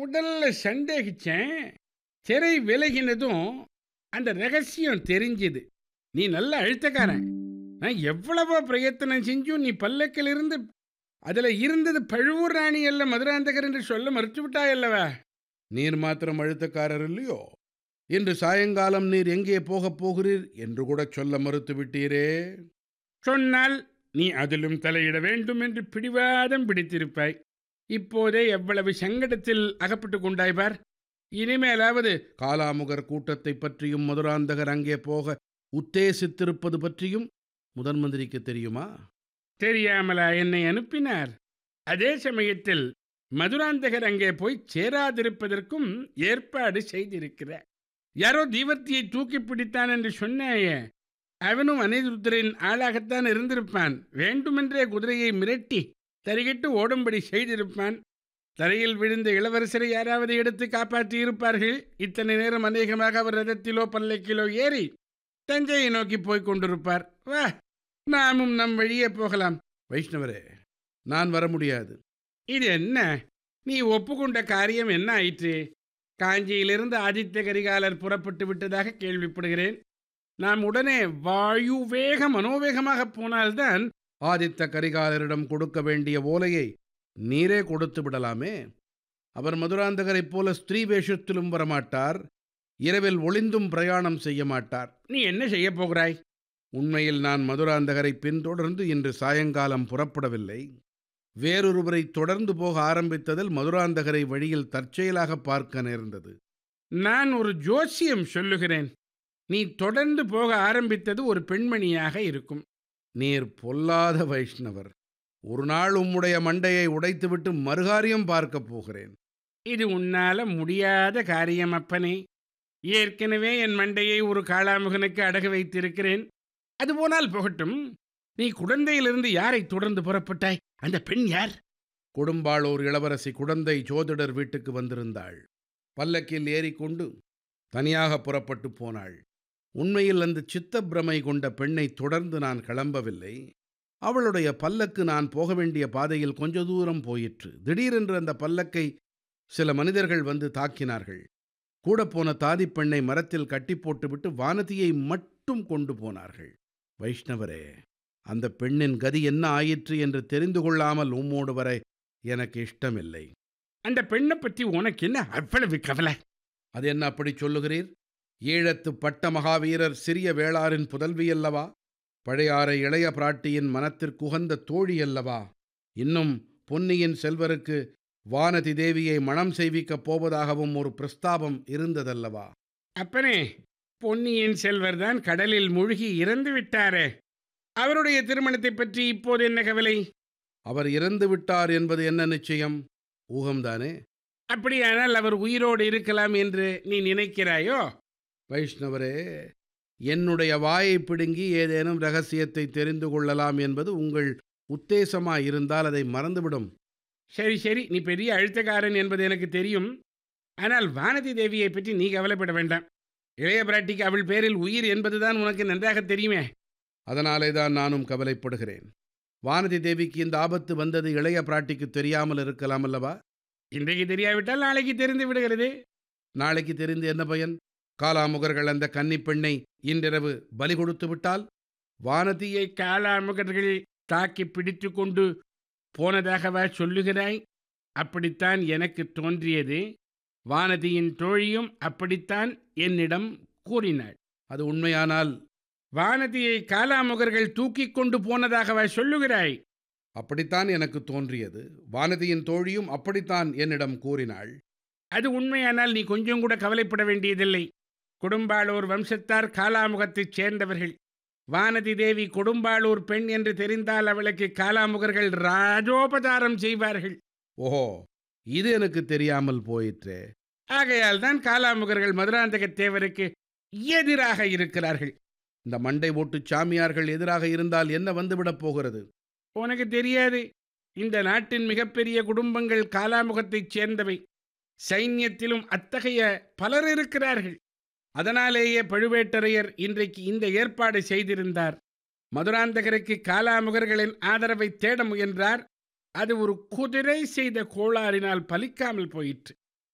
முதல்ல சந்தேகிச்சேன் திரை விலகினதும் அந்த ரகசியம் தெரிஞ்சுது நீ நல்ல அழுத்தக்காரன் நான் எவ்வளவோ பிரயத்தனம் செஞ்சும் நீ பல்லக்கில் இருந்து அதில் இருந்தது பழுவூர் ராணி அல்ல மதுராந்தகர் என்று சொல்ல மறுத்து விட்டாயல்லவா நீர் மாத்திரம் அழுத்தக்காரர் இல்லையோ இன்று சாயங்காலம் நீர் எங்கே போகப் போகிறீர் என்று கூட சொல்ல மறுத்து விட்டீரே சொன்னால் நீ அதிலும் தலையிட வேண்டும் என்று பிடிவாதம் பிடித்திருப்பாய் இப்போதே எவ்வளவு சங்கடத்தில் அகப்பட்டு கொண்டாய் பார் இனிமேலாவது காலாமுகர் கூட்டத்தை பற்றியும் மதுராந்தகர் அங்கே போக உத்தேசித்திருப்பது பற்றியும் முதன் மந்திரிக்கு தெரியுமா தெரியாமலா என்னை அனுப்பினார் அதே சமயத்தில் மதுராந்தகர் அங்கே போய் சேராதிருப்பதற்கும் ஏற்பாடு செய்திருக்கிறார் யாரோ தீவர்த்தியை தூக்கி பிடித்தான் என்று சொன்னாயே அவனும் அனிருத்தரின் ஆளாகத்தான் இருந்திருப்பான் வேண்டுமென்றே குதிரையை மிரட்டி தரிகிட்டு ஓடும்படி செய்திருப்பான் தரையில் விழுந்த இளவரசரை யாராவது எடுத்து காப்பாற்றி இருப்பார்கள் இத்தனை நேரம் அநேகமாக அவர் ரதத்திலோ பல்லக்கிலோ ஏறி தஞ்சையை நோக்கி போய்க் கொண்டிருப்பார் வா நாமும் நம் வழியே போகலாம் வைஷ்ணவரே நான் வர முடியாது இது என்ன நீ ஒப்புக்கொண்ட காரியம் என்ன ஆயிற்று காஞ்சியிலிருந்து ஆதித்ய கரிகாலர் புறப்பட்டு விட்டதாக கேள்விப்படுகிறேன் நாம் உடனே வாயு வேக மனோவேகமாக போனால்தான் ஆதித்த கரிகாலரிடம் கொடுக்க வேண்டிய ஓலையை நீரே கொடுத்து விடலாமே அவர் மதுராந்தகரைப் போல ஸ்திரீ வேஷத்திலும் வரமாட்டார் இரவில் ஒளிந்தும் பிரயாணம் செய்ய மாட்டார் நீ என்ன செய்ய போகிறாய் உண்மையில் நான் மதுராந்தகரை பின்தொடர்ந்து இன்று சாயங்காலம் புறப்படவில்லை வேறொருவரை தொடர்ந்து போக ஆரம்பித்ததில் மதுராந்தகரை வழியில் தற்செயலாக பார்க்க நேர்ந்தது நான் ஒரு ஜோசியம் சொல்லுகிறேன் நீ தொடர்ந்து போக ஆரம்பித்தது ஒரு பெண்மணியாக இருக்கும் நீர் பொல்லாத வைஷ்ணவர் ஒரு நாள் உம்முடைய மண்டையை உடைத்துவிட்டு மறுகாரியம் பார்க்கப் போகிறேன் இது உன்னால முடியாத காரியம் அப்பனே ஏற்கனவே என் மண்டையை ஒரு காளாமுகனுக்கு அடகு வைத்திருக்கிறேன் அது போனால் போகட்டும் நீ குழந்தையிலிருந்து யாரை தொடர்ந்து புறப்பட்டாய் அந்த பெண் யார் கொடும்பாளூர் இளவரசி குழந்தை ஜோதிடர் வீட்டுக்கு வந்திருந்தாள் பல்லக்கில் ஏறிக்கொண்டு தனியாக புறப்பட்டு போனாள் உண்மையில் அந்த சித்தப்பிரமை கொண்ட பெண்ணை தொடர்ந்து நான் கிளம்பவில்லை அவளுடைய பல்லக்கு நான் போக வேண்டிய பாதையில் கொஞ்ச தூரம் போயிற்று திடீரென்று அந்த பல்லக்கை சில மனிதர்கள் வந்து தாக்கினார்கள் கூட போன தாதிப் பெண்ணை மரத்தில் கட்டி போட்டுவிட்டு வானதியை மட்டும் கொண்டு போனார்கள் வைஷ்ணவரே அந்த பெண்ணின் கதி என்ன ஆயிற்று என்று தெரிந்து கொள்ளாமல் உம்மோடு வர எனக்கு இஷ்டமில்லை அந்த பெண்ணை பற்றி உனக்கு என்ன அவ்வளவு கவலை அது என்ன அப்படி சொல்லுகிறீர் ஈழத்து பட்ட மகாவீரர் சிறிய வேளாரின் புதல்வி அல்லவா பழையாறை இளைய பிராட்டியின் மனத்திற்குகந்த தோழி அல்லவா இன்னும் பொன்னியின் செல்வருக்கு வானதி தேவியை மணம் செய்விக்கப் போவதாகவும் ஒரு பிரஸ்தாபம் இருந்ததல்லவா அப்பனே பொன்னியின் செல்வர் தான் கடலில் மூழ்கி இறந்து விட்டாரே அவருடைய திருமணத்தை பற்றி இப்போது என்ன கவலை அவர் இறந்து விட்டார் என்பது என்ன நிச்சயம் ஊகம்தானே அப்படியானால் அவர் உயிரோடு இருக்கலாம் என்று நீ நினைக்கிறாயோ வைஷ்ணவரே என்னுடைய வாயை பிடுங்கி ஏதேனும் ரகசியத்தை தெரிந்து கொள்ளலாம் என்பது உங்கள் உத்தேசமாயிருந்தால் அதை மறந்துவிடும் சரி சரி நீ பெரிய அழுத்தக்காரன் என்பது எனக்கு தெரியும் ஆனால் வானதி தேவியை பற்றி நீ கவலைப்பட வேண்டாம் இளைய பிராட்டிக்கு அவள் பேரில் உயிர் என்பதுதான் உனக்கு நன்றாக தெரியுமே அதனாலே தான் நானும் கவலைப்படுகிறேன் வானதி தேவிக்கு இந்த ஆபத்து வந்தது இளைய பிராட்டிக்கு தெரியாமல் இருக்கலாம் அல்லவா இன்றைக்கு தெரியாவிட்டால் நாளைக்கு தெரிந்து விடுகிறது நாளைக்கு தெரிந்து என்ன பயன் காலாமுகர்கள் அந்த கன்னிப் பெண்ணை இன்றிரவு பலி கொடுத்து விட்டால் வானதியை காலாமுகர்கள் தாக்கி பிடித்து கொண்டு போனதாகவா சொல்லுகிறாய் அப்படித்தான் எனக்கு தோன்றியது வானதியின் தோழியும் அப்படித்தான் என்னிடம் கூறினாள் அது உண்மையானால் வானதியை காலாமுகர்கள் தூக்கிக் கொண்டு போனதாகவா சொல்லுகிறாய் அப்படித்தான் எனக்கு தோன்றியது வானதியின் தோழியும் அப்படித்தான் என்னிடம் கூறினாள் அது உண்மையானால் நீ கொஞ்சம் கூட கவலைப்பட வேண்டியதில்லை கொடும்பாளூர் வம்சத்தார் காலாமுகத்தைச் சேர்ந்தவர்கள் வானதி தேவி கொடும்பாளூர் பெண் என்று தெரிந்தால் அவளுக்கு காலாமுகர்கள் ராஜோபதாரம் செய்வார்கள் ஓஹோ இது எனக்கு தெரியாமல் போயிற்றே ஆகையால் தான் காலாமுகர்கள் மதுராந்தக தேவருக்கு எதிராக இருக்கிறார்கள் இந்த மண்டை ஓட்டு சாமியார்கள் எதிராக இருந்தால் என்ன வந்துவிடப் போகிறது உனக்கு தெரியாது இந்த நாட்டின் மிகப்பெரிய குடும்பங்கள் காலாமுகத்தைச் சேர்ந்தவை சைன்யத்திலும் அத்தகைய பலர் இருக்கிறார்கள் அதனாலேயே பழுவேட்டரையர் இன்றைக்கு இந்த ஏற்பாடு செய்திருந்தார் மதுராந்தகருக்கு காலாமுகர்களின் ஆதரவை தேட முயன்றார் அது ஒரு குதிரை செய்த கோளாறினால் பலிக்காமல் போயிற்று